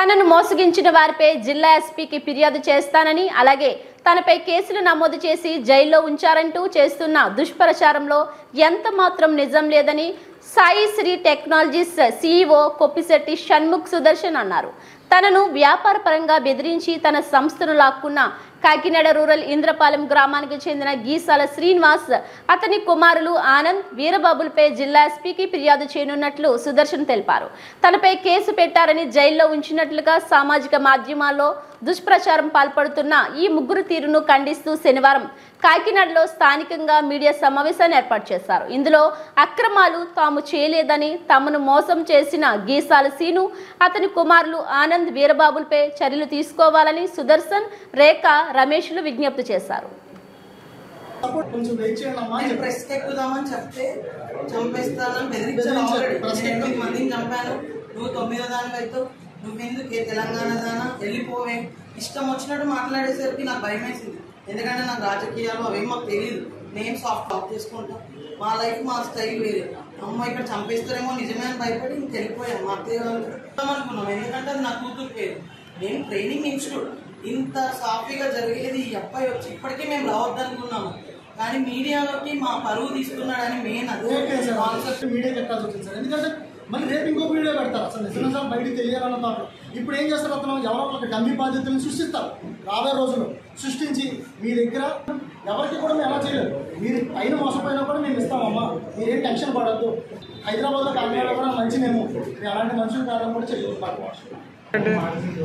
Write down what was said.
తనను మోసగించిన వారిపై జిల్లా ఎస్పీకి ఫిర్యాదు చేస్తానని అలాగే తనపై కేసులు నమోదు చేసి జైల్లో ఉంచారంటూ చేస్తున్న దుష్ప్రచారంలో ఎంత మాత్రం నిజం లేదని సాయి శ్రీ టెక్నాలజీస్ సీఈఓ కొప్పిశెట్టి షణ్ముఖ్ సుదర్శన్ అన్నారు తనను వ్యాపారపరంగా బెదిరించి తన సంస్థను లాక్కున్న కాకినాడ రూరల్ ఇంద్రపాలెం గ్రామానికి చెందిన గీసాల శ్రీనివాస్ అతని కుమారులు ఆనంద్ వీరబాబులపై జిల్లా ఎస్పీకి ఫిర్యాదు చేయనున్నట్లు సుదర్శన్ తెలిపారు తనపై కేసు పెట్టారని జైల్లో ఉంచినట్లుగా సామాజిక మాధ్యమాల్లో దుష్ప్రచారం పాల్పడుతున్న ఈ ముగ్గురు తీరును ఖండిస్తూ శనివారం కాకినాడలో స్థానికంగా మీడియా సమావేశాన్ని ఏర్పాటు చేశారు ఇందులో అక్రమాలు తాము చేయలేదని తమను మోసం చేసిన గీసాల సీను అతని కుమారులు ఆనంద్ వీరబాబులపై చర్యలు తీసుకోవాలని సుదర్శన్ రేఖ రమేష్లు విజ్ఞప్తి చేశారు కొంచెం వెయిట్ చేయండి అమ్మా నేను ప్రెస్ ఎక్కుదామని చెప్తే చంపేస్తానని బెదిరించాను బెదిరించారు. ఆల్రెడీ ప్రెస్ నేను ఎక్కు. ఎనిమిది మందిని చంపాను నువ్వు తొమ్మిదో దానికి అయితే నువ్వెందుకు ఏ తెలంగాణ దానా వెళ్ళిపోవే ఇష్టం వచ్చినట్టు మాట్లాడేసరికి నాకు భయం వేసింది ఎందుకంటే నాకు రాజకీయాలు అవేం మాకు తెలియదు నేను సాఫ్ట్ ఆఫ్ చేసుకుంటా మా లైఫ్ మా స్టైల్ వేరే అమ్మ ఇక్కడ చంపేస్తారేమో నిజమే అని భయపడి ఇంక వెళ్ళిపోయాం మా అత్తయ్య వాళ్ళు అనుకున్నాం ఎందుకంటే అది నా కూతురు పేరు నేను ట్రైనింగ్ ఇన్స్టిట్యూట్ ఇంత సాఫీగా జరిగేది ఈ అబ్బాయి వచ్చి ఇప్పటికీ మేము రావద్దనుకున్నాము కానీ మీడియాలోకి మా పరువు తీసుకున్నాడని మెయిన్ అదే ఓకే సార్ కాన్సెప్ట్ మీడియా పెట్టాల్సి వచ్చింది సార్ ఎందుకంటే మళ్ళీ రేపు ఇంకో వీడియో పెడతారు అసలు నిజంగా సార్ బయటికి తెలియాలన్న థాట్ ఇప్పుడు ఏం చేస్తారు అతను ఎవరో ఒకరికి డమ్మీ బాధ్యతలను సృష్టిస్తారు రాబోయే రోజులు సృష్టించి మీ దగ్గర ఎవరికి కూడా మేము ఎలా చేయలేదు మీరు పైన మోసపోయినా కూడా మేము ఇస్తామమ్మా మీరేం టెన్షన్ పడద్దు హైదరాబాద్లో కాకినాడలో కూడా మంచి మేము మేము అలాంటి మనుషులు కాదని కూడా చెప్తున్నారు